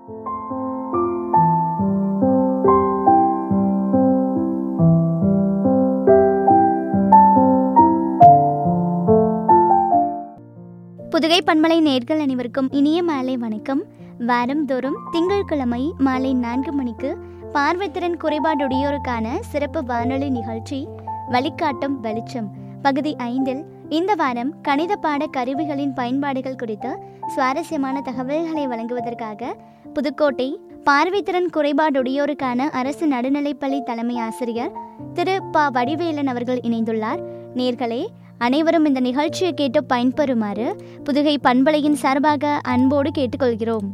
புதுகை பண்பலை நேர்கள் அனைவருக்கும் இனிய மாலை வணக்கம் வாரந்தோறும் திங்கட்கிழமை மாலை நான்கு மணிக்கு பார்வைத்திறன் குறைபாடுடையோருக்கான சிறப்பு வானொலி நிகழ்ச்சி வழிகாட்டும் வெளிச்சம் பகுதி ஐந்தில் இந்த வாரம் கணித பாட கருவிகளின் பயன்பாடுகள் குறித்து சுவாரஸ்யமான தகவல்களை வழங்குவதற்காக புதுக்கோட்டை பார்வைத்திறன் குறைபாடுடையோருக்கான அரசு நடுநிலைப்பள்ளி தலைமை ஆசிரியர் திரு ப வடிவேலன் அவர்கள் இணைந்துள்ளார் நேர்களே அனைவரும் இந்த நிகழ்ச்சியை கேட்டு பயன்பெறுமாறு புதுகை பண்பலையின் சார்பாக அன்போடு கேட்டுக்கொள்கிறோம்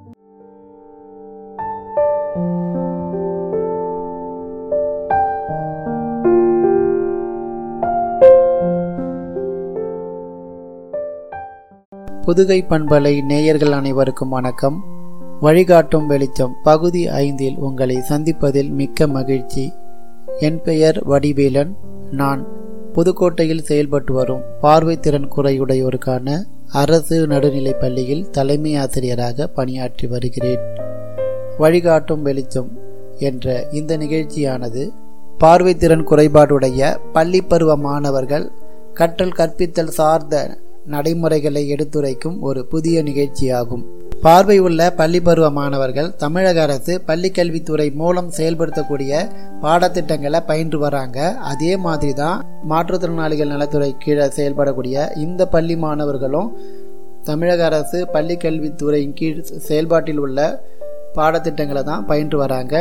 புதுகை பண்பலை நேயர்கள் அனைவருக்கும் வணக்கம் வழிகாட்டும் வெளிச்சம் பகுதி ஐந்தில் உங்களை சந்திப்பதில் மிக்க மகிழ்ச்சி என் பெயர் வடிவேலன் நான் புதுக்கோட்டையில் செயல்பட்டு வரும் பார்வை திறன் குறையுடையோருக்கான அரசு நடுநிலைப் பள்ளியில் தலைமை ஆசிரியராக பணியாற்றி வருகிறேன் வழிகாட்டும் வெளிச்சம் என்ற இந்த நிகழ்ச்சியானது பார்வை திறன் குறைபாடுடைய பள்ளி பருவ மாணவர்கள் கற்றல் கற்பித்தல் சார்ந்த நடைமுறைகளை எடுத்துரைக்கும் ஒரு புதிய நிகழ்ச்சியாகும் பார்வை உள்ள பள்ளி பருவ மாணவர்கள் தமிழக அரசு பள்ளிக்கல்வித்துறை மூலம் செயல்படுத்தக்கூடிய பாடத்திட்டங்களை பயின்று வராங்க அதே மாதிரி தான் மாற்றுத்திறனாளிகள் நலத்துறை கீழே செயல்படக்கூடிய இந்த பள்ளி மாணவர்களும் தமிழக அரசு பள்ளிக்கல்வித்துறையின் கீழ் செயல்பாட்டில் உள்ள பாடத்திட்டங்களை தான் பயின்று வராங்க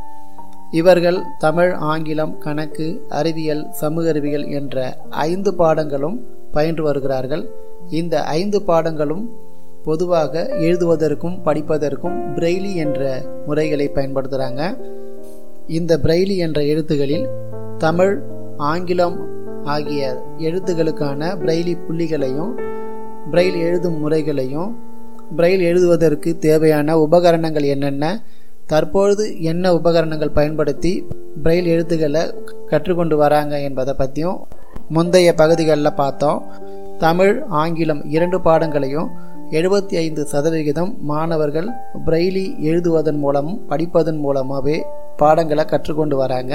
இவர்கள் தமிழ் ஆங்கிலம் கணக்கு அறிவியல் சமூக அறிவியல் என்ற ஐந்து பாடங்களும் பயின்று வருகிறார்கள் இந்த ஐந்து பாடங்களும் பொதுவாக எழுதுவதற்கும் படிப்பதற்கும் பிரெய்லி என்ற முறைகளை பயன்படுத்துகிறாங்க இந்த பிரெய்லி என்ற எழுத்துகளில் தமிழ் ஆங்கிலம் ஆகிய எழுத்துகளுக்கான பிரெய்லி புள்ளிகளையும் பிரெயில் எழுதும் முறைகளையும் பிரெயில் எழுதுவதற்கு தேவையான உபகரணங்கள் என்னென்ன தற்பொழுது என்ன உபகரணங்கள் பயன்படுத்தி பிரெயில் எழுத்துக்களை கற்றுக்கொண்டு வராங்க என்பதை பற்றியும் முந்தைய பகுதிகளில் பார்த்தோம் தமிழ் ஆங்கிலம் இரண்டு பாடங்களையும் எழுபத்தி ஐந்து சதவிகிதம் மாணவர்கள் பிரெய்லி எழுதுவதன் மூலமும் படிப்பதன் மூலமாகவே பாடங்களை கற்றுக்கொண்டு வராங்க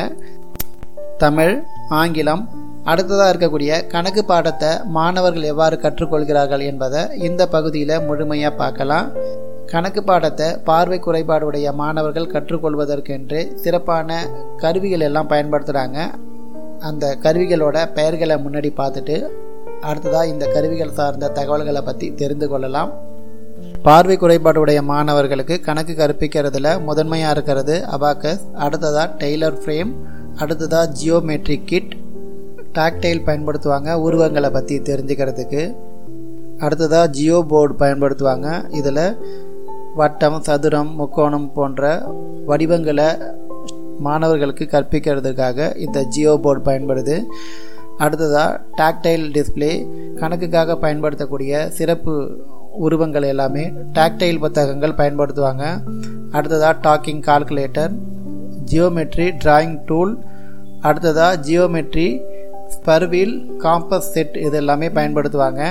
தமிழ் ஆங்கிலம் அடுத்ததாக இருக்கக்கூடிய கணக்கு பாடத்தை மாணவர்கள் எவ்வாறு கற்றுக்கொள்கிறார்கள் என்பதை இந்த பகுதியில் முழுமையாக பார்க்கலாம் கணக்கு பாடத்தை பார்வை குறைபாடுடைய மாணவர்கள் கற்றுக்கொள்வதற்கென்று சிறப்பான கருவிகள் எல்லாம் பயன்படுத்துகிறாங்க அந்த கருவிகளோட பெயர்களை முன்னாடி பார்த்துட்டு அடுத்ததாக இந்த கருவிகள் சார்ந்த தகவல்களை பற்றி தெரிந்து கொள்ளலாம் பார்வை குறைபாடுடைய மாணவர்களுக்கு கணக்கு கற்பிக்கிறதுல முதன்மையாக இருக்கிறது அபாக்கஸ் அடுத்ததாக டெய்லர் ஃப்ரேம் அடுத்ததாக ஜியோமெட்ரிக் கிட் டாக்டைல் பயன்படுத்துவாங்க உருவங்களை பற்றி தெரிஞ்சுக்கிறதுக்கு அடுத்ததாக ஜியோ போர்டு பயன்படுத்துவாங்க இதில் வட்டம் சதுரம் முக்கோணம் போன்ற வடிவங்களை மாணவர்களுக்கு கற்பிக்கிறதுக்காக இந்த ஜியோ போர்டு பயன்படுது அடுத்ததாக டாக்டைல் டிஸ்பிளே கணக்குக்காக பயன்படுத்தக்கூடிய சிறப்பு உருவங்கள் எல்லாமே டாக்டைல் புத்தகங்கள் பயன்படுத்துவாங்க அடுத்ததாக talking calculator geometry drawing tool அடுத்ததாக ஜியோமெட்ரி ஸ்பர்வீல் காம்பஸ் செட் இது எல்லாமே பயன்படுத்துவாங்க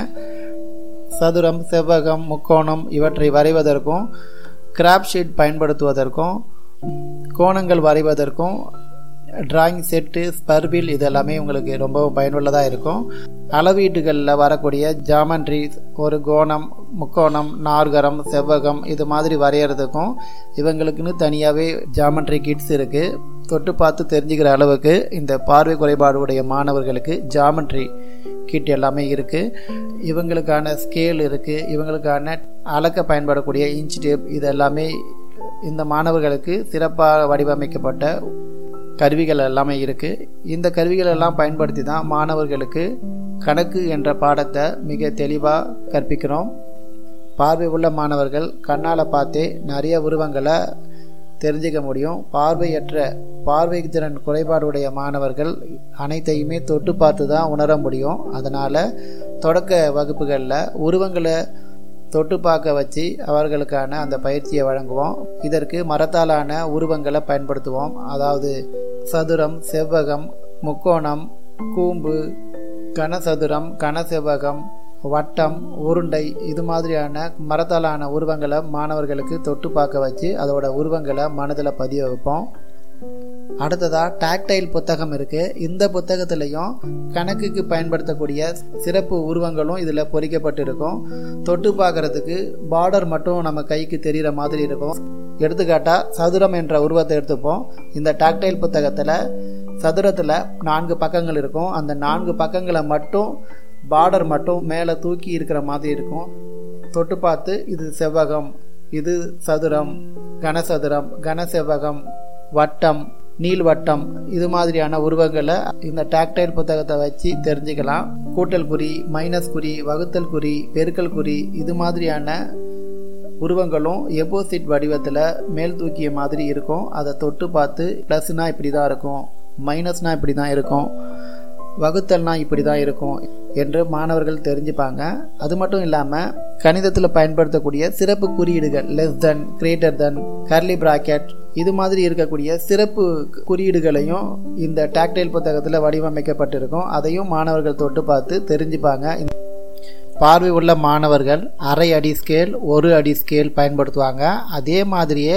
சதுரம் செவ்வகம் முக்கோணம் இவற்றை வரைவதற்கும் கிராப் ஷீட் பயன்படுத்துவதற்கும் கோணங்கள் வரைவதற்கும் டிராயிங் செட்டு ஸ்பர்பில் இதெல்லாமே உங்களுக்கு ரொம்பவும் பயனுள்ளதாக இருக்கும் அளவீட்டுகளில் வரக்கூடிய ஜாமண்ட்ரி ஒரு கோணம் முக்கோணம் நார்கரம் செவ்வகம் இது மாதிரி வரைகிறதுக்கும் இவங்களுக்குன்னு தனியாகவே ஜாமண்ட்ரி கிட்ஸ் இருக்குது தொட்டு பார்த்து தெரிஞ்சுக்கிற அளவுக்கு இந்த பார்வை குறைபாடு உடைய மாணவர்களுக்கு ஜாமண்ட்ரி கிட் எல்லாமே இருக்குது இவங்களுக்கான ஸ்கேல் இருக்குது இவங்களுக்கான அளக்க பயன்படக்கூடிய இன்ச் டேப் இது எல்லாமே இந்த மாணவர்களுக்கு சிறப்பாக வடிவமைக்கப்பட்ட கருவிகள் எல்லாமே இருக்குது இந்த கருவிகள் எல்லாம் பயன்படுத்தி தான் மாணவர்களுக்கு கணக்கு என்ற பாடத்தை மிக தெளிவாக கற்பிக்கிறோம் பார்வை உள்ள மாணவர்கள் கண்ணால் பார்த்தே நிறைய உருவங்களை தெரிஞ்சுக்க முடியும் பார்வையற்ற பார்வை திறன் குறைபாடுடைய மாணவர்கள் அனைத்தையுமே தொட்டு பார்த்து தான் உணர முடியும் அதனால் தொடக்க வகுப்புகளில் உருவங்களை தொட்டு பார்க்க வச்சு அவர்களுக்கான அந்த பயிற்சியை வழங்குவோம் இதற்கு மரத்தாலான உருவங்களை பயன்படுத்துவோம் அதாவது சதுரம் செவ்வகம் முக்கோணம் கூம்பு கனசதுரம் கனசெவ்வகம் வட்டம் உருண்டை இது மாதிரியான மரத்தாலான உருவங்களை மாணவர்களுக்கு தொட்டு பார்க்க வச்சு அதோட உருவங்களை மனதில் பதிய வைப்போம் அடுத்ததாக டாக்டைல் புத்தகம் இருக்குது இந்த புத்தகத்துலேயும் கணக்குக்கு பயன்படுத்தக்கூடிய சிறப்பு உருவங்களும் இதில் பொறிக்கப்பட்டிருக்கும் தொட்டு பார்க்குறதுக்கு பார்டர் மட்டும் நம்ம கைக்கு தெரிகிற மாதிரி இருக்கும் எடுத்துக்காட்டால் சதுரம் என்ற உருவத்தை எடுத்துப்போம் இந்த டாக்டைல் புத்தகத்தில் சதுரத்தில் நான்கு பக்கங்கள் இருக்கும் அந்த நான்கு பக்கங்களை மட்டும் பார்டர் மட்டும் மேலே தூக்கி இருக்கிற மாதிரி இருக்கும் தொட்டு பார்த்து இது செவ்வகம் இது சதுரம் கனசதுரம் கனசெவ்வகம் வட்டம் நீள்வட்டம் இது மாதிரியான உருவங்களை இந்த டாக்டைல் புத்தகத்தை வச்சு தெரிஞ்சுக்கலாம் கூட்டல் குறி மைனஸ் குறி வகுத்தல் குறி பெருக்கல் குறி இது மாதிரியான உருவங்களும் எபோசிட் வடிவத்தில் மேல் தூக்கிய மாதிரி இருக்கும் அதை தொட்டு பார்த்து ப்ளஸ்னா இப்படி தான் இருக்கும் மைனஸ்னா இப்படி தான் இருக்கும் வகுத்தல்னா இப்படி தான் இருக்கும் என்று மாணவர்கள் தெரிஞ்சுப்பாங்க அது மட்டும் இல்லாமல் கணிதத்தில் பயன்படுத்தக்கூடிய சிறப்பு குறியீடுகள் less than greater than curly bracket இது மாதிரி இருக்கக்கூடிய சிறப்பு குறியீடுகளையும் இந்த டாக்டைல் புத்தகத்தில் வடிவமைக்கப்பட்டிருக்கும் அதையும் மாணவர்கள் தொட்டு பார்த்து தெரிஞ்சுப்பாங்க பார்வை உள்ள மாணவர்கள் அரை அடி ஸ்கேல் ஒரு அடி ஸ்கேல் பயன்படுத்துவாங்க அதே மாதிரியே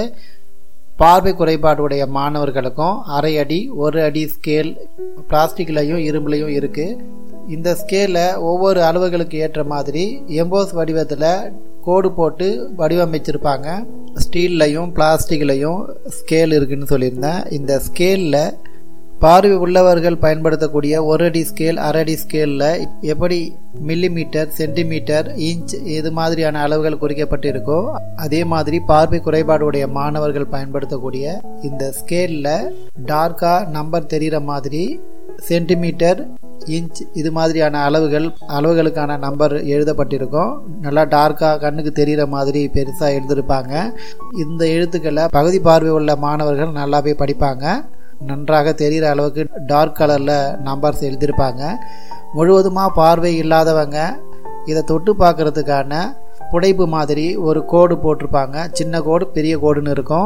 பார்வை குறைபாடுடைய மாணவர்களுக்கும் அரை அடி ஒரு அடி ஸ்கேல் பிளாஸ்டிக்லையும் இரும்புலையும் இருக்குது இந்த ஸ்கேலில் ஒவ்வொரு அளவுகளுக்கு ஏற்ற மாதிரி எம்போஸ் வடிவத்தில் கோடு போட்டு வடிவமைச்சிருப்பாங்க ஸ்டீல்லையும் பிளாஸ்டிக்லையும் ஸ்கேல் இருக்குன்னு சொல்லியிருந்தேன் இந்த ஸ்கேலில் பார்வை உள்ளவர்கள் பயன்படுத்தக்கூடிய ஒரு அடி ஸ்கேல் அரை அடி ஸ்கேலில் எப்படி மில்லிமீட்டர் சென்டிமீட்டர் இன்ச் இது மாதிரியான அளவுகள் குறிக்கப்பட்டிருக்கோ அதே மாதிரி பார்வை குறைபாடுடைய மாணவர்கள் பயன்படுத்தக்கூடிய இந்த ஸ்கேலில் டார்க்காக நம்பர் தெரிகிற மாதிரி சென்டிமீட்டர் இன்ச் இது மாதிரியான அளவுகள் அளவுகளுக்கான நம்பர் எழுதப்பட்டிருக்கும் நல்லா டார்க்காக கண்ணுக்கு தெரிகிற மாதிரி பெருசாக எழுதியிருப்பாங்க இந்த எழுத்துக்களை பகுதி பார்வை உள்ள மாணவர்கள் நல்லாவே படிப்பாங்க நன்றாக தெரிகிற அளவுக்கு டார்க் கலரில் நம்பர்ஸ் எழுதியிருப்பாங்க முழுவதுமாக பார்வை இல்லாதவங்க இதை தொட்டு பார்க்குறதுக்கான புடைப்பு மாதிரி ஒரு கோடு போட்டிருப்பாங்க சின்ன கோடு பெரிய கோடுன்னு இருக்கும்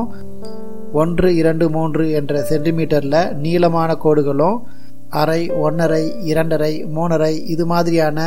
ஒன்று இரண்டு மூன்று என்ற சென்டிமீட்டரில் நீளமான கோடுகளும் அரை ஒன்றரை இரண்டரை மூணரை இது மாதிரியான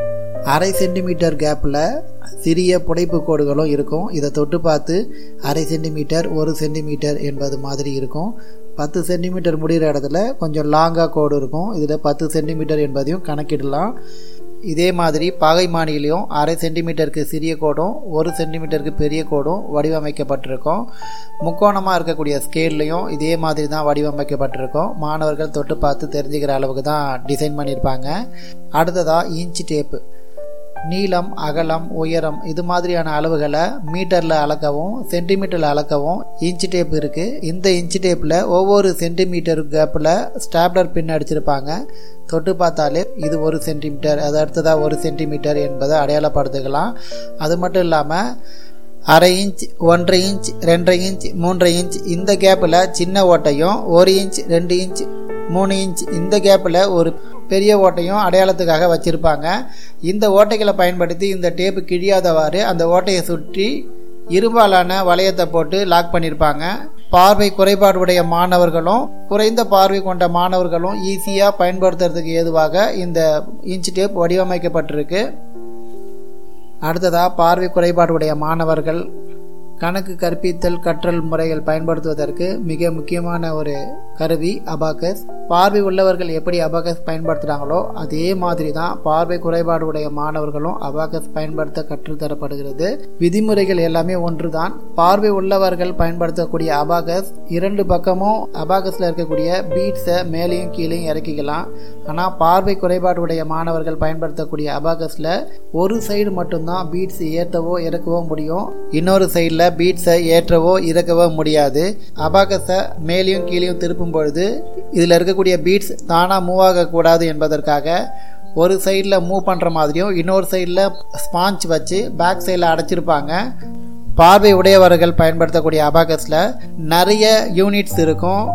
அரை சென்டிமீட்டர் கேப்பில் சிறிய புடைப்பு கோடுகளும் இருக்கும் இதை தொட்டு பார்த்து அரை சென்டிமீட்டர் ஒரு சென்டிமீட்டர் என்பது மாதிரி இருக்கும் பத்து சென்டிமீட்டர் முடிகிற இடத்துல கொஞ்சம் லாங்காக கோடு இருக்கும் இதில் பத்து சென்டிமீட்டர் என்பதையும் கணக்கிடலாம் இதே மாதிரி பாகைமானிலையும் அரை சென்டிமீட்டருக்கு சிறிய கோடும் ஒரு சென்டிமீட்டருக்கு பெரிய கோடும் வடிவமைக்கப்பட்டிருக்கும் முக்கோணமாக இருக்கக்கூடிய ஸ்கேல்லையும் இதே மாதிரி தான் வடிவமைக்கப்பட்டிருக்கும் மாணவர்கள் தொட்டு பார்த்து தெரிஞ்சுக்கிற அளவுக்கு தான் டிசைன் பண்ணியிருப்பாங்க அடுத்ததாக இன்ச் டேப்பு நீளம் அகலம் உயரம் இது மாதிரியான அளவுகளை மீட்டரில் அளக்கவும் சென்டிமீட்டரில் அளக்கவும் இன்ச் டேப் இருக்குது இந்த இன்ச் டேப்பில் ஒவ்வொரு சென்டிமீட்டர் கேப்பில் ஸ்டாப்லர் பின் அடிச்சிருப்பாங்க தொட்டு பார்த்தாலே இது ஒரு சென்டிமீட்டர் அது அடுத்ததாக ஒரு சென்டிமீட்டர் என்பதை அடையாளப்படுத்திக்கலாம் அது மட்டும் இல்லாமல் அரை இன்ச் ஒன்றரை இன்ச் ரெண்டரை இன்ச் மூன்றரை இன்ச் இந்த கேப்பில் சின்ன ஓட்டையும் ஒரு இன்ச் ரெண்டு இன்ச் மூணு இன்ச் இந்த கேப்பில் ஒரு பெரிய ஓட்டையும் அடையாளத்துக்காக வச்சுருப்பாங்க இந்த ஓட்டைகளை பயன்படுத்தி இந்த டேப்பு கிழியாதவாறு அந்த ஓட்டையை சுற்றி இரும்பாலான வளையத்தை போட்டு லாக் பண்ணியிருப்பாங்க பார்வை குறைபாடுடைய மாணவர்களும் குறைந்த பார்வை கொண்ட மாணவர்களும் ஈஸியாக பயன்படுத்துறதுக்கு ஏதுவாக இந்த இன்ச் டேப் வடிவமைக்கப்பட்டிருக்கு அடுத்ததாக பார்வை குறைபாடுடைய மாணவர்கள் கணக்கு கற்பித்தல் கற்றல் முறைகள் பயன்படுத்துவதற்கு மிக முக்கியமான ஒரு கருவி அபாகஸ் பார்வை உள்ளவர்கள் எப்படி அபாகஸ் பயன்படுத்துகிறாங்களோ அதே மாதிரி தான் பார்வை குறைபாடு உடைய மாணவர்களும் அபாகஸ் பயன்படுத்த கற்றுத்தரப்படுகிறது விதிமுறைகள் எல்லாமே ஒன்றுதான் பார்வை உள்ளவர்கள் பயன்படுத்தக்கூடிய அபாகஸ் இரண்டு பக்கமும் அபாகஸில் இருக்கக்கூடிய பீட்ஸை மேலேயும் கீழேயும் இறக்கிக்கலாம் ஆனால் பார்வை குறைபாடு உடைய மாணவர்கள் பயன்படுத்தக்கூடிய அபாகஸில் ஒரு சைடு மட்டும்தான் பீட்ஸ் ஏற்றவோ இறக்கவோ முடியும் இன்னொரு சைடில் பீட்ஸை ஏற்றவோ இறக்கவோ முடியாது அபாகஸை மேலேயும் கீழேயும் திருப்பும் பொழுது இதில் இருக்கக்கூடிய பீட்ஸ் தானாக மூவ் ஆகக்கூடாது என்பதற்காக ஒரு சைடில் மூவ் பண்ணுற மாதிரியும் இன்னொரு சைடில் ஸ்பாஞ்ச் வச்சு பேக் சைடில் அடைச்சிருப்பாங்க பார்வை உடையவர்கள் பயன்படுத்தக்கூடிய அபாகஸில் நிறைய யூனிட்ஸ் இருக்கும்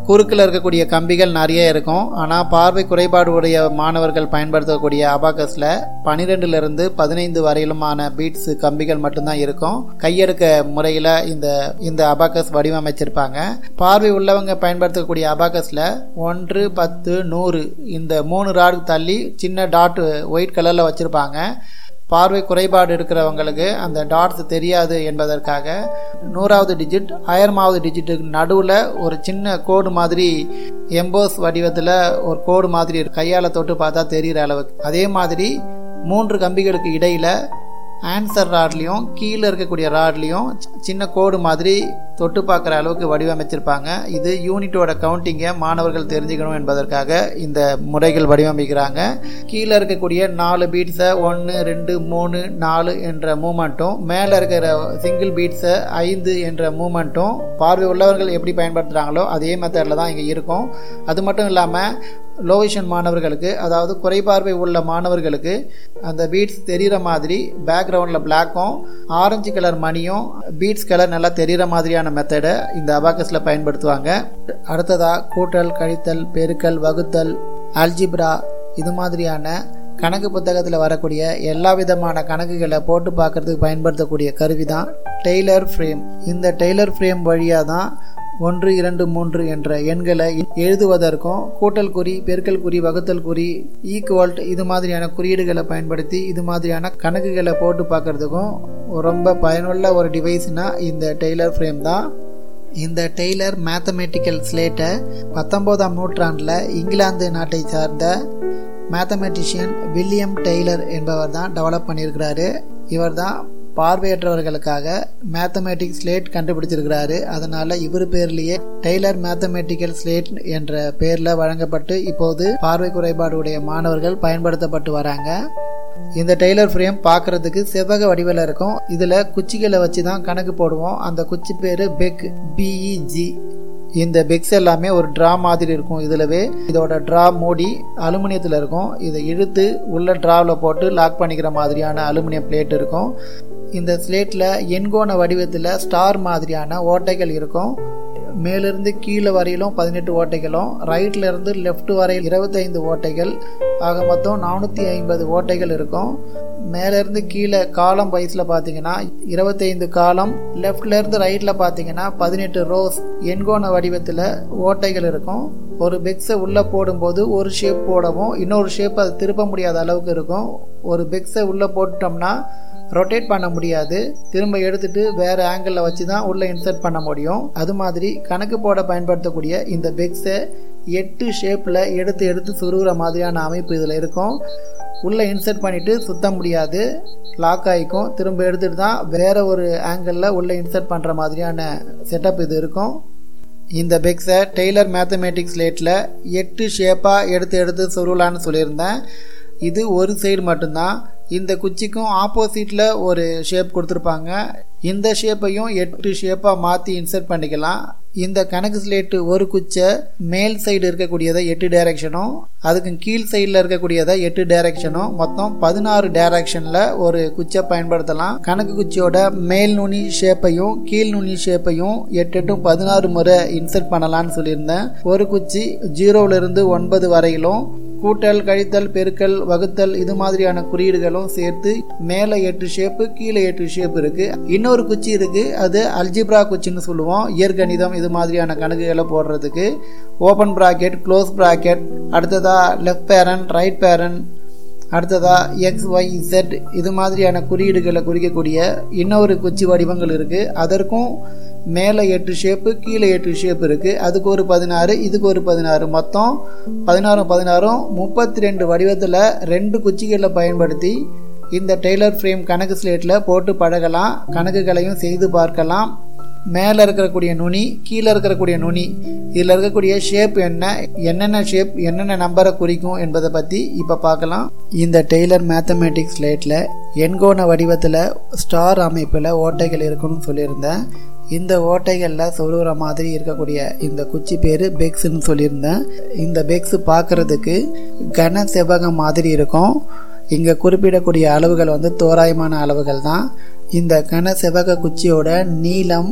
குறுக்கில் இருக்கக்கூடிய கம்பிகள் நிறைய இருக்கும் ஆனால் பார்வை குறைபாடு உடைய மாணவர்கள் பயன்படுத்தக்கூடிய அபாக்கஸில் பன்னிரெண்டுலேருந்து பதினைந்து வரையிலுமான பீட்ஸ் கம்பிகள் மட்டும்தான் இருக்கும் கையெடுக்க முறையில் இந்த இந்த அபாக்கஸ் வடிவமைச்சிருப்பாங்க பார்வை உள்ளவங்க பயன்படுத்தக்கூடிய அபாக்கஸில் ஒன்று பத்து நூறு இந்த மூணு ராடு தள்ளி சின்ன டாட் ஒயிட் கலரில் வச்சுருப்பாங்க பார்வை குறைபாடு இருக்கிறவங்களுக்கு அந்த டாட்ஸ் தெரியாது என்பதற்காக நூறாவது டிஜிட் ஆயிரமாவது டிஜிட்டுக்கு நடுவில் ஒரு சின்ன கோடு மாதிரி எம்போஸ் வடிவத்தில் ஒரு கோடு மாதிரி கையால் தொட்டு பார்த்தா தெரிகிற அளவுக்கு அதே மாதிரி மூன்று கம்பிகளுக்கு இடையில் ஆன்சர் ராட்லேயும் கீழே இருக்கக்கூடிய ராட்லேயும் சின்ன கோடு மாதிரி தொட்டு பார்க்குற அளவுக்கு வடிவமைச்சிருப்பாங்க இது யூனிட்டோட கவுண்டிங்கை மாணவர்கள் தெரிஞ்சுக்கணும் என்பதற்காக இந்த முறைகள் வடிவமைக்கிறாங்க கீழே இருக்கக்கூடிய நாலு பீட்ஸை ஒன்று ரெண்டு மூணு நாலு என்ற மூமெண்ட்டும் மேலே இருக்கிற சிங்கிள் பீட்ஸை ஐந்து என்ற மூமெண்ட்டும் பார்வை உள்ளவர்கள் எப்படி பயன்படுத்துகிறாங்களோ அதே மெத்தடில் தான் இங்கே இருக்கும் அது மட்டும் இல்லாமல் லோவிஷன் மாணவர்களுக்கு அதாவது குறைபார்வை உள்ள மாணவர்களுக்கு அந்த பீட்ஸ் தெரிகிற மாதிரி பேக்ரவுண்டில் பிளாக்கும் ஆரஞ்சு கலர் மணியும் பீட்ஸ் கலர் நல்லா தெரிகிற மாதிரியான மெத்தடை இந்த அபாக்கஸில் பயன்படுத்துவாங்க அடுத்ததாக கூட்டல் கழித்தல் பெருக்கல் வகுத்தல் அல்ஜிப்ரா இது மாதிரியான கணக்கு புத்தகத்தில் வரக்கூடிய எல்லா விதமான கணக்குகளை போட்டு பார்க்கறதுக்கு பயன்படுத்தக்கூடிய கருவி தான் டெய்லர் ஃப்ரேம் இந்த டெய்லர் ஃப்ரேம் வழியாக தான் ஒன்று இரண்டு மூன்று என்ற எண்களை எழுதுவதற்கும் கூட்டல் குறி பெருக்கல் குறி வகுத்தல் குறி ஈக்குவல்ட் இது மாதிரியான குறியீடுகளை பயன்படுத்தி இது மாதிரியான கணக்குகளை போட்டு பார்க்கறதுக்கும் ரொம்ப பயனுள்ள ஒரு டிவைஸ்னா இந்த டெய்லர் ஃப்ரேம் தான் இந்த டெய்லர் மேத்தமெட்டிக்கல் ஸ்லேட்டை பத்தொம்போதாம் நூற்றாண்டில் இங்கிலாந்து நாட்டை சார்ந்த மேத்தமெட்டிஷியன் வில்லியம் டெய்லர் என்பவர் தான் டெவலப் பண்ணியிருக்கிறாரு இவர் தான் பார்வையற்றவர்களுக்காக மேத்தமேட்டிக் ஸ்லேட் கண்டுபிடிச்சிருக்கிறாரு அதனால இவர் பேர்லேயே டெய்லர் மேத்தமேட்டிக்கல் ஸ்லேட் என்ற பேரில் வழங்கப்பட்டு இப்போது பார்வை குறைபாடு உடைய மாணவர்கள் பயன்படுத்தப்பட்டு வராங்க இந்த டெய்லர் ஃப்ரேம் பார்க்கறதுக்கு செவ்வக வடிவில் இருக்கும் இதில் குச்சிகளை வச்சு தான் கணக்கு போடுவோம் அந்த குச்சி பேர் பெக் பிஇஜி இந்த பெக்ஸ் எல்லாமே ஒரு ட்ரா மாதிரி இருக்கும் இதுலவே இதோட ட்ரா மூடி அலுமினியத்தில் இருக்கும் இதை இழுத்து உள்ள ட்ராவில் போட்டு லாக் பண்ணிக்கிற மாதிரியான அலுமினியம் பிளேட் இருக்கும் இந்த ஸ்லேட்டில் எண்கோண வடிவத்தில் ஸ்டார் மாதிரியான ஓட்டைகள் இருக்கும் மேலிருந்து கீழே வரையிலும் பதினெட்டு ஓட்டைகளும் ரைட்ல இருந்து லெஃப்ட் வரை இருபத்தைந்து ஓட்டைகள் ஆக மொத்தம் நானூற்றி ஐம்பது ஓட்டைகள் இருக்கும் மேலேருந்து கீழே காலம் வயசில் பார்த்தீங்கன்னா இருபத்தைந்து காலம் லெஃப்ட்லேருந்து ரைட்டில் பார்த்தீங்கன்னா பதினெட்டு ரோஸ் எண்கோண வடிவத்தில் ஓட்டைகள் இருக்கும் ஒரு பெக்ஸை உள்ளே போடும்போது ஒரு ஷேப் போடவும் இன்னொரு ஷேப் அது திருப்ப முடியாத அளவுக்கு இருக்கும் ஒரு பெக்ஸை உள்ளே போட்டோம்னா ரொட்டேட் பண்ண முடியாது திரும்ப எடுத்துட்டு வேற ஆங்கிளில் வச்சு தான் உள்ளே இன்சர்ட் பண்ண முடியும் அது மாதிரி கணக்கு போட பயன்படுத்தக்கூடிய இந்த பெக்ஸை எட்டு ஷேப்பில் எடுத்து எடுத்து சுருகிற மாதிரியான அமைப்பு இதில் இருக்கும் உள்ளே இன்சர்ட் பண்ணிவிட்டு சுத்த முடியாது லாக் ஆகிக்கும் திரும்ப எடுத்துகிட்டு தான் வேற ஒரு ஆங்கிளில் உள்ளே இன்சர்ட் பண்ணுற மாதிரியான செட்டப் இது இருக்கும் இந்த பெக்ஸை டெய்லர் மேத்தமேட்டிக்ஸ் லேட்டில் எட்டு ஷேப்பாக எடுத்து எடுத்து சொருகலான்னு சொல்லியிருந்தேன் இது ஒரு சைடு மட்டும்தான் இந்த குச்சிக்கும் ஆப்போசிட்டில் ஒரு ஷேப் கொடுத்துருப்பாங்க இந்த ஷேப்பையும் எட்டு ஷேப்பாக மாற்றி இன்சர்ட் பண்ணிக்கலாம் இந்த கணக்கு ஸ்லேட்டு ஒரு குச்சை மேல் சைடு இருக்கக்கூடியதை எட்டு டைரக்ஷனும் அதுக்கு கீழ் சைடில் இருக்கக்கூடியதை எட்டு டைரக்ஷனும் மொத்தம் பதினாறு டைரக்ஷனில் ஒரு குச்சை பயன்படுத்தலாம் கணக்கு குச்சியோட மேல் நுனி ஷேப்பையும் கீழ் நுனி ஷேப்பையும் எட்டு எட்டும் பதினாறு முறை இன்சர்ட் பண்ணலாம்னு சொல்லியிருந்தேன் ஒரு குச்சி ஜீரோவிலிருந்து ஒன்பது வரையிலும் கூட்டல் கழித்தல் பெருக்கல் வகுத்தல் இது மாதிரியான குறியீடுகளும் சேர்த்து மேலே எட்டு ஷேப்பு கீழே எட்டு ஷேப் இருக்கு இன்னொரு குச்சி இருக்கு அது அல்ஜிப்ரா குச்சின்னு சொல்லுவோம் இயற்கணிதம் இது மாதிரியான கணக்குகளை போடுறதுக்கு ஓப்பன் ப்ராக்கெட் க்ளோஸ் ப்ராக்கெட் அடுத்ததா லெஃப்ட் பேரன் ரைட் பேரன் அடுத்ததா எக்ஸ் ஒய் இசட் இது மாதிரியான குறியீடுகளை குறிக்கக்கூடிய இன்னொரு குச்சி வடிவங்கள் இருக்குது அதற்கும் மேலே எட்டு ஷேப்பு கீழே எட்டு ஷேப் இருக்குது அதுக்கு ஒரு பதினாறு இதுக்கு ஒரு பதினாறு மொத்தம் பதினாறும் பதினாறும் முப்பத்தி ரெண்டு வடிவத்தில் ரெண்டு குச்சிகளை பயன்படுத்தி இந்த டெய்லர் ஃப்ரேம் கணக்கு ஸ்லேட்டில் போட்டு பழகலாம் கணக்குகளையும் செய்து பார்க்கலாம் மேலே இருக்கக்கூடிய நுனி கீழே இருக்கக்கூடிய நுனி இதில் இருக்கக்கூடிய ஷேப் என்ன என்னென்ன ஷேப் என்னென்ன நம்பரை குறிக்கும் என்பதை பற்றி இப்போ பார்க்கலாம் இந்த டெய்லர் மேத்தமேட்டிக்ஸ் ஸ்லேட்டில் எண்கோண வடிவத்தில் ஸ்டார் அமைப்பில் ஓட்டைகள் இருக்குன்னு சொல்லியிருந்தேன் இந்த ஓட்டைகளில் சொருகிற மாதிரி இருக்கக்கூடிய இந்த குச்சி பேர் பெக்ஸ்ன்னு சொல்லியிருந்தேன் இந்த பெக்ஸ் பார்க்குறதுக்கு கன செவ்வகம் மாதிரி இருக்கும் இங்கே குறிப்பிடக்கூடிய அளவுகள் வந்து தோராயமான அளவுகள் தான் இந்த கன செவ்வக குச்சியோட நீளம்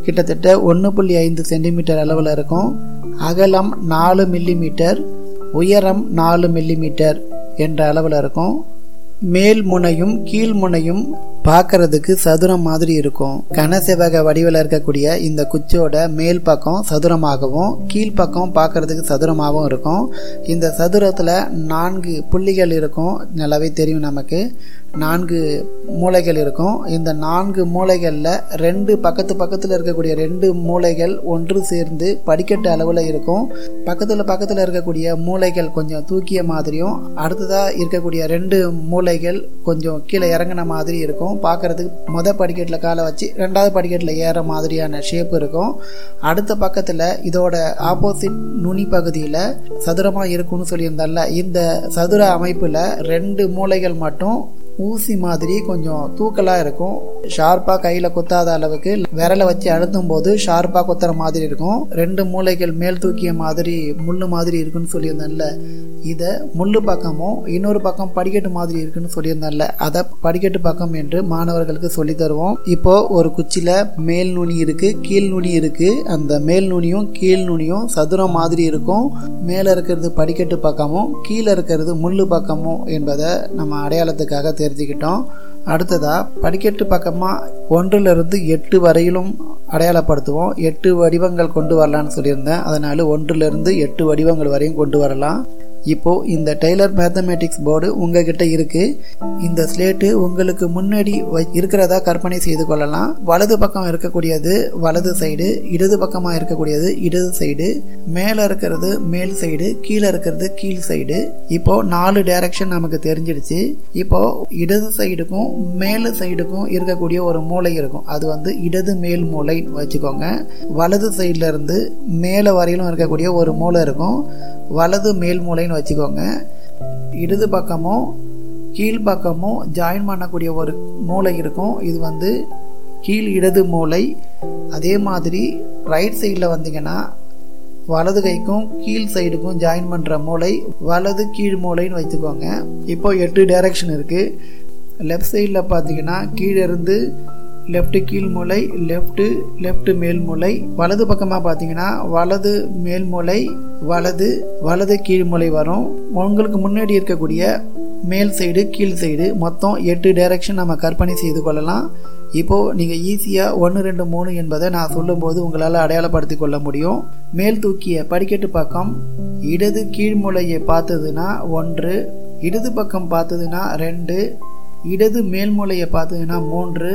கிட்டத்தட்ட ஒன்று புள்ளி ஐந்து சென்டிமீட்டர் அளவில் இருக்கும் அகலம் நாலு மில்லிமீட்டர் உயரம் நாலு மில்லிமீட்டர் என்ற அளவில் இருக்கும் மேல் முனையும் கீழ் முனையும் பார்க்கறதுக்கு சதுரம் மாதிரி இருக்கும் கனசெவக வடிவில் இருக்கக்கூடிய இந்த குச்சியோட மேல் பக்கம் சதுரமாகவும் கீழ்ப்பக்கம் பார்க்கறதுக்கு சதுரமாகவும் இருக்கும் இந்த சதுரத்தில் நான்கு புள்ளிகள் இருக்கும் நல்லாவே தெரியும் நமக்கு நான்கு மூளைகள் இருக்கும் இந்த நான்கு மூளைகளில் ரெண்டு பக்கத்து பக்கத்தில் இருக்கக்கூடிய ரெண்டு மூளைகள் ஒன்று சேர்ந்து படிக்கட்டு அளவில் இருக்கும் பக்கத்தில் பக்கத்தில் இருக்கக்கூடிய மூளைகள் கொஞ்சம் தூக்கிய மாதிரியும் அடுத்ததாக இருக்கக்கூடிய ரெண்டு மூளைகள் கொஞ்சம் கீழே இறங்கின மாதிரி இருக்கும் பார்க்கறதுக்கு முத படிக்கட்டில் காலை வச்சு ரெண்டாவது படிக்கட்டில் ஏற மாதிரியான ஷேப் இருக்கும் அடுத்த பக்கத்தில் இதோட ஆப்போசிட் நுனி பகுதியில் சதுரமாக இருக்கும்னு சொல்லியிருந்தால இந்த சதுர அமைப்பில் ரெண்டு மூளைகள் மட்டும் ஊசி மாதிரி கொஞ்சம் தூக்கலாக இருக்கும் ஷார்ப்பாக கையில் குத்தாத அளவுக்கு விரலை வச்சு அழுத்தும் போது ஷார்ப்பாக குத்துற மாதிரி இருக்கும் ரெண்டு மூளைகள் மேல் தூக்கிய மாதிரி முள்ளு மாதிரி இருக்குன்னு சொல்லியிருந்தேன்ல இதை முள்ளு பக்கமும் இன்னொரு பக்கம் படிக்கட்டு மாதிரி இருக்குன்னு சொல்லியிருந்தேன்ல அதை படிக்கட்டு பக்கம் என்று மாணவர்களுக்கு சொல்லி தருவோம் இப்போ ஒரு குச்சியில் மேல் நுனி இருக்கு கீழ் நுனி இருக்கு அந்த மேல் நுனியும் கீழ் நுனியும் சதுரம் மாதிரி இருக்கும் மேலே இருக்கிறது படிக்கட்டு பக்கமும் கீழே இருக்கிறது முள்ளு பக்கமும் என்பதை நம்ம அடையாளத்துக்காக தெரிஞ்சுக்கிட்டோம் அடுத்ததா படிக்கட்டு பக்கமாக ஒன்றிலிருந்து எட்டு வரையிலும் அடையாளப்படுத்துவோம் எட்டு வடிவங்கள் கொண்டு வரலான்னு சொல்லியிருந்தேன் அதனால ஒன்றிலிருந்து எட்டு வடிவங்கள் வரையும் கொண்டு வரலாம் இப்போ இந்த டெய்லர் மேத்தமேட்டிக்ஸ் போர்டு உங்ககிட்ட இருக்கு இந்த ஸ்லேட்டு உங்களுக்கு முன்னாடி இருக்கிறதா கற்பனை செய்து கொள்ளலாம் வலது பக்கம் இருக்கக்கூடியது வலது சைடு இடது பக்கமா இருக்கக்கூடியது இடது சைடு மேல இருக்கிறது மேல் சைடு கீழே இருக்கிறது கீழ் சைடு இப்போ நாலு டைரக்ஷன் நமக்கு தெரிஞ்சிடுச்சு இப்போ இடது சைடுக்கும் மேல் சைடுக்கும் இருக்கக்கூடிய ஒரு மூளை இருக்கும் அது வந்து இடது மேல் மூளை வச்சுக்கோங்க வலது சைட்ல இருந்து மேலே வரையிலும் இருக்கக்கூடிய ஒரு மூளை இருக்கும் வலது மேல் மூளைன்னு வச்சுக்கோங்க இடது பக்கமும் கீழ் பக்கமும் ஜாயின் பண்ணக்கூடிய ஒரு மூளை இருக்கும் இது வந்து கீழ் இடது மூளை அதே மாதிரி ரைட் சைடில் வந்தீங்கன்னா வலது கைக்கும் கீழ் சைடுக்கும் ஜாயின் பண்ணுற மூளை வலது கீழ் மூளைன்னு வச்சுக்கோங்க இப்போ எட்டு டைரக்ஷன் இருக்குது லெஃப்ட் சைடில் பார்த்தீங்கன்னா கீழே இருந்து லெஃப்ட் கீழ் மூளை லெஃப்ட் லெஃப்ட் மேல் மூளை வலது பக்கமாக பார்த்தீங்கன்னா வலது மேல் மூளை வலது வலது கீழ் மூளை வரும் உங்களுக்கு முன்னாடி இருக்கக்கூடிய மேல் சைடு கீழ் சைடு மொத்தம் எட்டு டைரக்ஷன் நம்ம கற்பனை செய்து கொள்ளலாம் இப்போது நீங்கள் ஈஸியாக ஒன்று ரெண்டு மூணு என்பதை நான் சொல்லும்போது உங்களால் அடையாளப்படுத்தி கொள்ள முடியும் மேல் தூக்கிய படிக்கட்டு பக்கம் இடது கீழ்முளையை பார்த்ததுன்னா ஒன்று இடது பக்கம் பார்த்ததுன்னா ரெண்டு இடது மேல்மூலையை பார்த்ததுன்னா மூன்று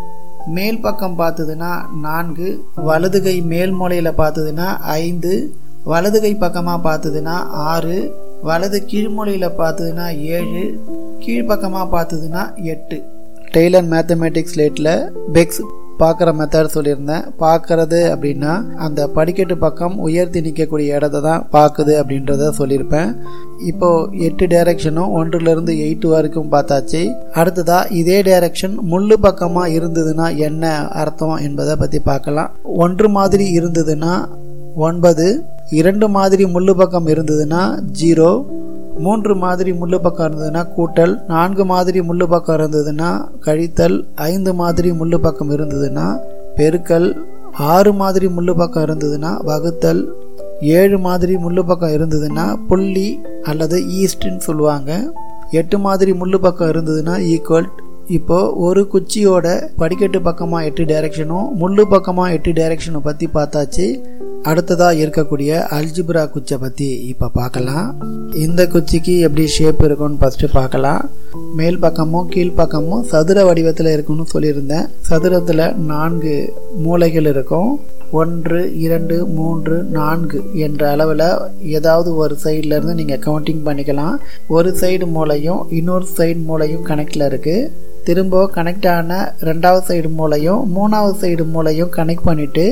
மேல் பக்கம் பார்த்ததுன்னா நான்கு வலது கை மேல் மூலையில் பார்த்ததுன்னா ஐந்து வலது கை பக்கமாக பார்த்ததுன்னா ஆறு வலது கீழ்மூலையில் பார்த்ததுன்னா ஏழு கீழ்ப்பக்கமாக பார்த்ததுன்னா எட்டு டெய்லர் மேத்தமேட்டிக்ஸ் லேட்டில் பெக்ஸ் பார்க்குற மெத்தட் சொல்லியிருந்தேன் பார்க்கறது அப்படின்னா அந்த படிக்கட்டு பக்கம் உயர்த்தி நிற்கக்கூடிய இடத்த தான் பார்க்குது அப்படின்றத சொல்லியிருப்பேன் இப்போ எட்டு டைரக்ஷனும் ஒன்றுலேருந்து எயிட் வரைக்கும் பார்த்தாச்சு அடுத்ததா இதே டைரக்ஷன் முள்ளு பக்கமாக இருந்ததுன்னா என்ன அர்த்தம் என்பதை பற்றி பார்க்கலாம் ஒன்று மாதிரி இருந்ததுன்னா ஒன்பது இரண்டு மாதிரி முள்ளு பக்கம் இருந்ததுன்னா ஜீரோ மூன்று மாதிரி முள்ளு பக்கம் இருந்ததுன்னா கூட்டல் நான்கு மாதிரி முள்ளு பக்கம் இருந்ததுன்னா கழித்தல் ஐந்து மாதிரி முள்ளு பக்கம் இருந்ததுன்னா பெருக்கல் ஆறு மாதிரி முள்ளு பக்கம் இருந்ததுன்னா வகுத்தல் ஏழு மாதிரி முள்ளு பக்கம் இருந்ததுன்னா புள்ளி அல்லது ஈஸ்ட்னு சொல்லுவாங்க எட்டு மாதிரி முள்ளு பக்கம் இருந்ததுன்னா ஈக்குவல் இப்போ ஒரு குச்சியோட படிக்கட்டு பக்கமாக எட்டு டைரக்ஷனும் முள்ளு பக்கமாக எட்டு டைரக்ஷனை பற்றி பார்த்தாச்சு அடுத்ததாக இருக்கக்கூடிய அல்ஜிப்ரா குச்சை பற்றி இப்போ பார்க்கலாம் இந்த குச்சிக்கு எப்படி ஷேப் இருக்கும்னு ஃபஸ்ட்டு பார்க்கலாம் மேல் பக்கமும் கீழ் பக்கமும் சதுர வடிவத்தில் இருக்கும்னு சொல்லியிருந்தேன் சதுரத்தில் நான்கு மூலைகள் இருக்கும் ஒன்று இரண்டு மூன்று நான்கு என்ற அளவில் ஏதாவது ஒரு சைடில் இருந்து நீங்கள் கவுண்டிங் பண்ணிக்கலாம் ஒரு சைடு மூலையும் இன்னொரு சைடு மூலையும் கனெக்டில் இருக்குது திரும்ப கனெக்ட் ஆன ரெண்டாவது சைடு மூலையும் மூணாவது சைடு மூலையும் கனெக்ட் பண்ணிவிட்டு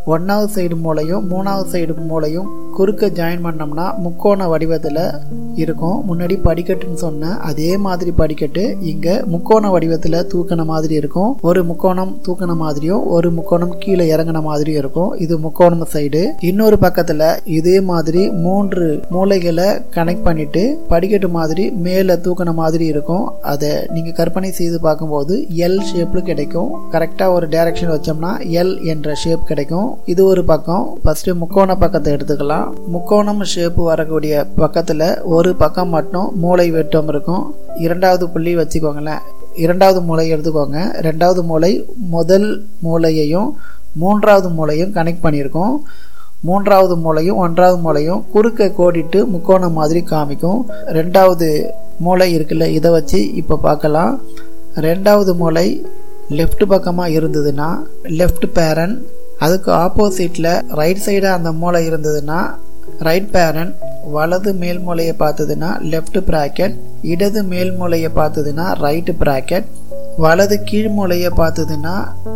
ஒன்றாவது சைடு மூளையும் மூணாவது சைடு மூளையும் குறுக்க ஜாயின் பண்ணோம்னா முக்கோண வடிவத்தில் இருக்கும் முன்னாடி படிக்கட்டுன்னு சொன்னேன் அதே மாதிரி படிக்கட்டு இங்கே முக்கோண வடிவத்தில் தூக்கின மாதிரி இருக்கும் ஒரு முக்கோணம் தூக்கின மாதிரியும் ஒரு முக்கோணம் கீழே இறங்கின மாதிரியும் இருக்கும் இது முக்கோணம் சைடு இன்னொரு பக்கத்தில் இதே மாதிரி மூன்று மூளைகளை கனெக்ட் பண்ணிட்டு படிக்கட்டு மாதிரி மேலே தூக்கின மாதிரி இருக்கும் அதை நீங்கள் கற்பனை செய்து பார்க்கும்போது எல் ஷேப்பில் கிடைக்கும் கரெக்டாக ஒரு டைரக்ஷன் வச்சோம்னா எல் என்ற ஷேப் கிடைக்கும் இது ஒரு பக்கம் ஃபர்ஸ்ட் முக்கோண பக்கத்தை எடுத்துக்கலாம் முக்கோணம் ஷேப் வரக்கூடிய பக்கத்தில் ஒரு பக்கம் மட்டும் மூளை வெட்டம் இருக்கும் இரண்டாவது புள்ளி வச்சுக்கோங்களேன் இரண்டாவது மூளை எடுத்துக்கோங்க ரெண்டாவது மூளை முதல் மூளையையும் மூன்றாவது மூளையும் கனெக்ட் பண்ணியிருக்கோம் மூன்றாவது மூளையும் ஒன்றாவது மூளையும் குறுக்க கோடிட்டு முக்கோணம் மாதிரி காமிக்கும் ரெண்டாவது மூளை இருக்குல்ல இதை வச்சு இப்போ பார்க்கலாம் ரெண்டாவது மூளை லெஃப்ட் பக்கமாக இருந்ததுன்னா லெஃப்ட் பேரன் அதுக்கு ஆப்போசிட்டில் ரைட் சைடு அந்த மூளை இருந்ததுன்னா ரைட் பேரன் வலது மேல் மூலையை பார்த்ததுன்னா லெஃப்ட் ப்ராக்கெட் இடது மேல் மூலையை பார்த்ததுன்னா ரைட் ப்ராக்கெட் வலது கீழ் மூலையை பார்த்ததுன்னா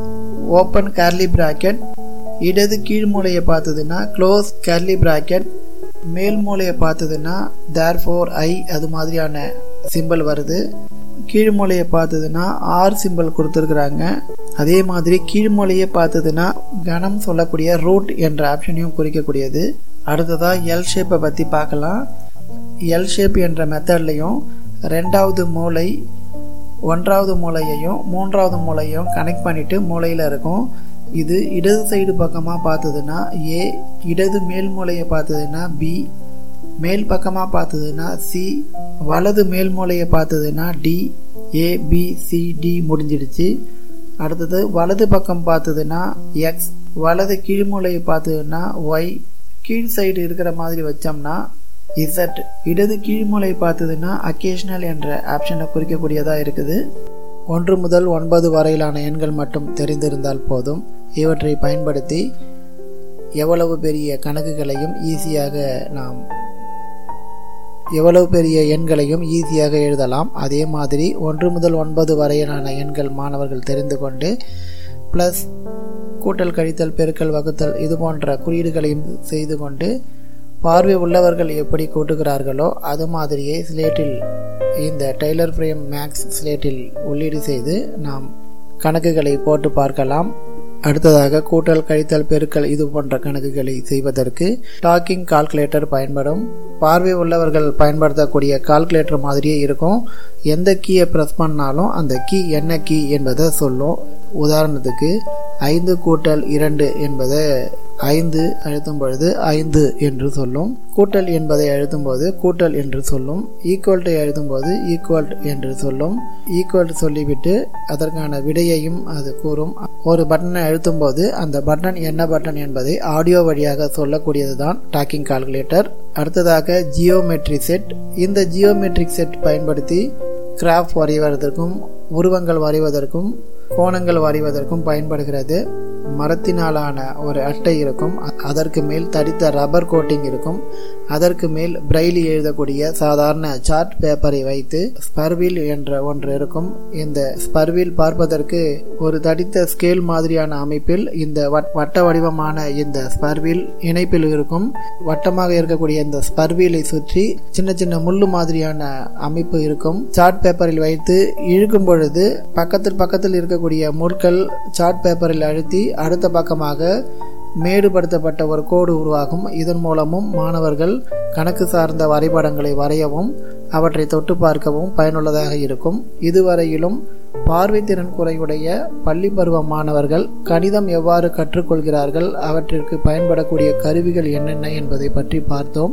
ஓப்பன் கேர்லி ப்ராக்கெட் இடது கீழ் மூலையை பார்த்ததுன்னா க்ளோஸ் கேர்லி ப்ராக்கெட் மேல் மூலையை பார்த்ததுன்னா தேர் ஃபோர் ஐ அது மாதிரியான சிம்பிள் வருது கீழ் மூலையை பார்த்ததுன்னா ஆர் சிம்பிள் கொடுத்துருக்குறாங்க அதே மாதிரி கீழ் மூலையை பார்த்ததுன்னா கணம் சொல்லக்கூடிய ரூட் என்ற ஆப்ஷனையும் குறிக்கக்கூடியது அடுத்ததாக எல் ஷேப்பை பற்றி பார்க்கலாம் எல் ஷேப் என்ற மெத்தட்லையும் ரெண்டாவது மூளை ஒன்றாவது மூளையையும் மூன்றாவது மூளையையும் கனெக்ட் பண்ணிட்டு மூளையில் இருக்கும் இது இடது சைடு பக்கமாக பார்த்ததுன்னா ஏ இடது மேல் மூலையை பார்த்ததுன்னா பி மேல் பக்கமாக பார்த்ததுன்னா சி வலது மேல் மூலையை பார்த்ததுன்னா D A B C D முடிஞ்சிடுச்சு அடுத்தது வலது பக்கம் பார்த்ததுன்னா எக்ஸ் வலது கீழ்மூலையை பார்த்ததுன்னா ஒய் கீழ் சைடு இருக்கிற மாதிரி வச்சோம்னா இசட் இடது கீழ்மூலை பார்த்ததுன்னா அக்கேஷனல் என்ற ஆப்ஷனை குறிக்கக்கூடியதாக இருக்குது ஒன்று முதல் ஒன்பது வரையிலான எண்கள் மட்டும் தெரிந்திருந்தால் போதும் இவற்றை பயன்படுத்தி எவ்வளவு பெரிய கணக்குகளையும் ஈஸியாக நாம் எவ்வளவு பெரிய எண்களையும் ஈஸியாக எழுதலாம் அதே மாதிரி ஒன்று முதல் ஒன்பது வரையிலான எண்கள் மாணவர்கள் தெரிந்து கொண்டு ப்ளஸ் கூட்டல் கழித்தல் பெருக்கல் வகுத்தல் இது போன்ற குறியீடுகளையும் செய்து கொண்டு பார்வை உள்ளவர்கள் எப்படி கூட்டுகிறார்களோ அது மாதிரியே ஸ்லேட்டில் இந்த டெய்லர் ஃப்ரேம் மேக்ஸ் ஸ்லேட்டில் உள்ளீடு செய்து நாம் கணக்குகளை போட்டு பார்க்கலாம் அடுத்ததாக கூட்டல் கழித்தல் பெருக்கல் இது போன்ற கணக்குகளை செய்வதற்கு டாக்கிங் கால்குலேட்டர் பயன்படும் பார்வை உள்ளவர்கள் பயன்படுத்தக்கூடிய கால்குலேட்டர் மாதிரியே இருக்கும் எந்த கீயை ப்ரெஸ் பண்ணாலும் அந்த கீ என்ன கீ என்பதை சொல்லும் உதாரணத்துக்கு ஐந்து கூட்டல் இரண்டு என்பதை ஐந்து அழுத்தும் பொழுது ஐந்து என்று சொல்லும் கூட்டல் என்பதை அழுத்தும் போது கூட்டல் என்று சொல்லும் ஈக்குவல் டு எழுதும் போது ஈக்குவல் என்று சொல்லும் ஈக்குவல் சொல்லிவிட்டு அதற்கான விடையையும் அது கூறும் ஒரு பட்டனை அழுத்தும் போது அந்த பட்டன் என்ன பட்டன் என்பதை ஆடியோ வழியாக சொல்லக்கூடியது தான் டாக்கிங் கால்குலேட்டர் அடுத்ததாக ஜியோமெட்ரி செட் இந்த ஜியோமெட்ரிக் செட் பயன்படுத்தி கிராஃப்ட் வரைவதற்கும் உருவங்கள் வரைவதற்கும் கோணங்கள் வரைவதற்கும் பயன்படுகிறது மரத்தினாலான ஒரு அட்டை இருக்கும் அதற்கு மேல் தடித்த ரப்பர் கோட்டிங் இருக்கும் அதற்கு மேல் பிரெய்லி எழுதக்கூடிய சாதாரண சார்ட் பேப்பரை வைத்து ஸ்பர்வில் என்ற ஒன்று இருக்கும் இந்த ஸ்பர்வில் பார்ப்பதற்கு ஒரு தடித்த ஸ்கேல் மாதிரியான அமைப்பில் இந்த வட்ட வடிவமான இந்த ஸ்பர்வில் இணைப்பில் இருக்கும் வட்டமாக இருக்கக்கூடிய இந்த ஸ்பர்விலை சுற்றி சின்ன சின்ன முள்ளு மாதிரியான அமைப்பு இருக்கும் சார்ட் பேப்பரில் வைத்து இழுக்கும் பொழுது பக்கத்தில் பக்கத்தில் இருக்கக்கூடிய முட்கள் சார்ட் பேப்பரில் அழுத்தி அடுத்த பக்கமாக மேடுபடுத்தப்பட்ட ஒரு கோடு உருவாகும் இதன் மூலமும் மாணவர்கள் கணக்கு சார்ந்த வரைபடங்களை வரையவும் அவற்றை தொட்டு பார்க்கவும் பயனுள்ளதாக இருக்கும் இதுவரையிலும் பார்வைத்திறன் குறைவுடைய பள்ளி பருவ மாணவர்கள் கணிதம் எவ்வாறு கற்றுக்கொள்கிறார்கள் அவற்றிற்கு பயன்படக்கூடிய கருவிகள் என்னென்ன என்பதை பற்றி பார்த்தோம்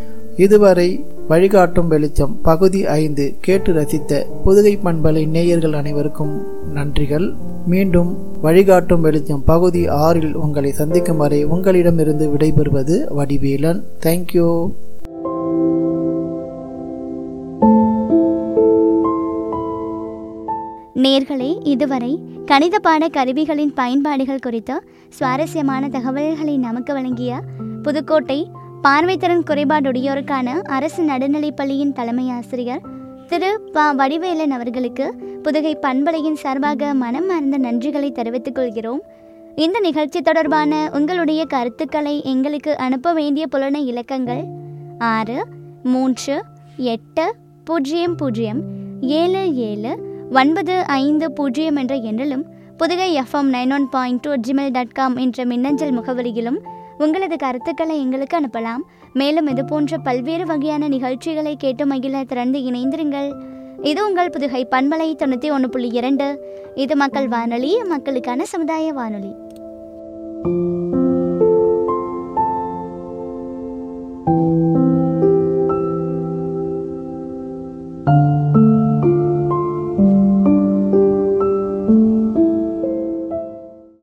இதுவரை வழிகாட்டும் வெளிச்சம் பகுதி ஐந்து கேட்டு ரசித்த புதுகை பண்பலை நேயர்கள் அனைவருக்கும் நன்றிகள் மீண்டும் வழிகாட்டும் வெளிச்சம் பகுதி ஆறில் உங்களை சந்திக்கும் வரை உங்களிடமிருந்து விடைபெறுவது வடிவேலன் தேங்க்யூ நேர்களே இதுவரை கணித பாட கருவிகளின் பயன்பாடுகள் குறித்த சுவாரஸ்யமான தகவல்களை நமக்கு வழங்கிய புதுக்கோட்டை பார்வைத்திறன் குறைபாடுடையோருக்கான அரசு நடுநிலைப்பள்ளியின் தலைமை ஆசிரியர் திரு ப வடிவேலன் அவர்களுக்கு புதுகை பண்பலையின் சார்பாக மனமார்ந்த நன்றிகளை தெரிவித்துக் கொள்கிறோம் இந்த நிகழ்ச்சி தொடர்பான உங்களுடைய கருத்துக்களை எங்களுக்கு அனுப்ப வேண்டிய புலன இலக்கங்கள் ஆறு மூன்று எட்டு பூஜ்ஜியம் பூஜ்ஜியம் ஏழு ஏழு ஒன்பது ஐந்து பூஜ்ஜியம் என்ற எண்ணிலும் Pudhugai FM nine one point two Gmail dot com என்ற மின்னஞ்சல் முகவரியிலும் உங்களது கருத்துக்களை எங்களுக்கு அனுப்பலாம் மேலும் இது போன்ற பல்வேறு வகையான நிகழ்ச்சிகளை கேட்டு மகிழ திறந்து இணைந்திருங்கள் இது உங்கள் புதுகை பண்பலை தொண்ணூற்றி ஒன்று புள்ளி இரண்டு இது மக்கள் வானொலி மக்களுக்கான சமுதாய வானொலி